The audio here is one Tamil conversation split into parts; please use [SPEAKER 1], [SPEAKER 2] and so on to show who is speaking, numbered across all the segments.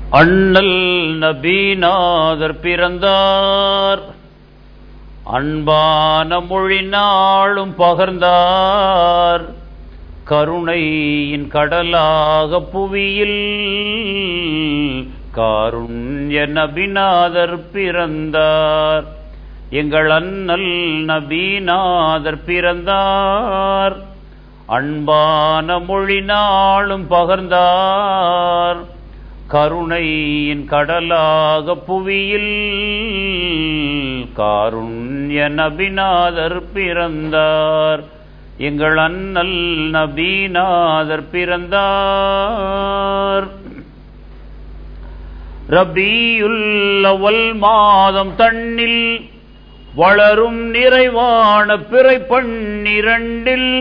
[SPEAKER 1] அண்ணல் நபீநாதர் பிறந்தார் அன்பான மொழி நாளும் பகர்ந்தார் கருணையின் கடலாக புவியில் காருண்ய நபிநாதர் பிறந்தார் எங்கள் அண்ணல் நபீநாதர் பிறந்தார் அன்பான மொழி நாளும் பகர்ந்தார் கருணையின் கடலாக புவியில் காருண்ய நபிநாதர் பிறந்தார் எங்கள் அண்ணல் நபீநாதர் பிறந்தார் ரபியுல் அவல் மாதம் தன்னில் வளரும் நிறைவான பிறை பன்னிரண்டில்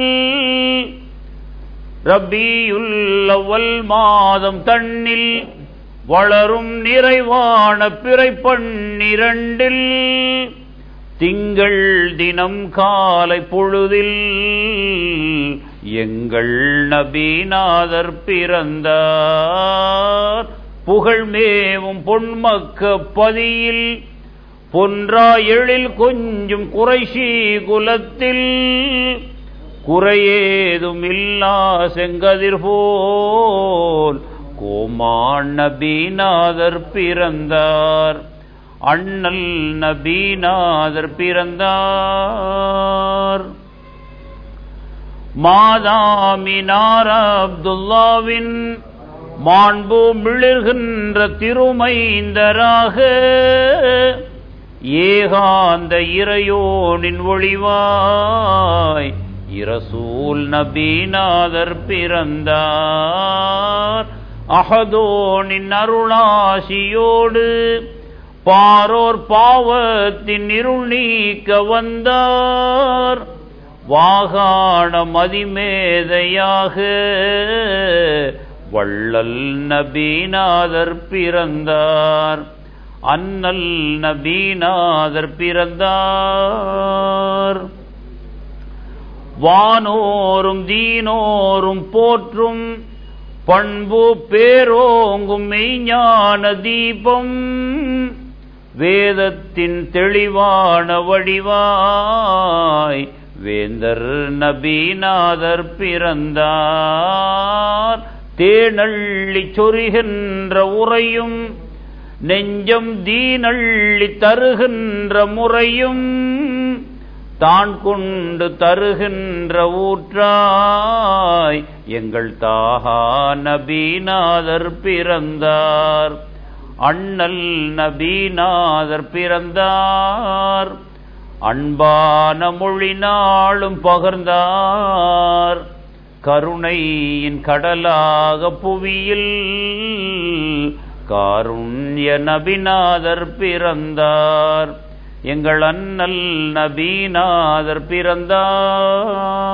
[SPEAKER 1] ரபியுல் அவல் மாதம் தன்னில் வளரும் நிறைவான பிறை பன்னிரண்டில் திங்கள் தினம் காலை பொழுதில் எங்கள் நபீநாதர் பிறந்தார் புகழ்மேவும் பொன்மக்க பதியில் பொன்றா எழில் கொஞ்சம் குறைஷி குலத்தில் குறையேதும் இல்லா செங்கதிர் போல் கோமான் நபீநாதர் பிறந்தார் அண்ணல் நபீநாதர் பிறந்தார் மாதாமினார் அப்துல்லாவின் மாண்பு மிளிர்கின்ற திருமைந்தராக ஏகாந்த இறையோனின் ஒளிவாய் இரசூல் நபீநாதர் பிறந்தார் அகதோனின் அருளாசியோடு பாரோர் பாவத்தின் இருள் நீக்க வந்தார் வாகாண மதிமேதையாக வள்ளல் நபீநாதர் பிறந்தார் அண்ணல் நபீநாதர் பிறந்தார் வானோரும் தீனோரும் போற்றும் பண்பு பேரோங்கும் மெய்ஞான தீபம் வேதத்தின் தெளிவான வடிவாய் வேந்தர் நபீநாதர் பிறந்தார் தேனள்ளி சொரிகின்ற உரையும் நெஞ்சம் தீனள்ளி தருகின்ற முறையும் தான் கொண்டு தருகின்ற ஊற்றாய் எங்கள் தாகா நபீநாதர் பிறந்தார் அண்ணல் நபீநாதர் பிறந்தார் அன்பான மொழி நாளும் பகர்ந்தார் கருணையின் கடலாக புவியில் காருண்ய நபிநாதர் பிறந்தார் எங்கள் அண்ணல் நபீநாதர் பிறந்தார்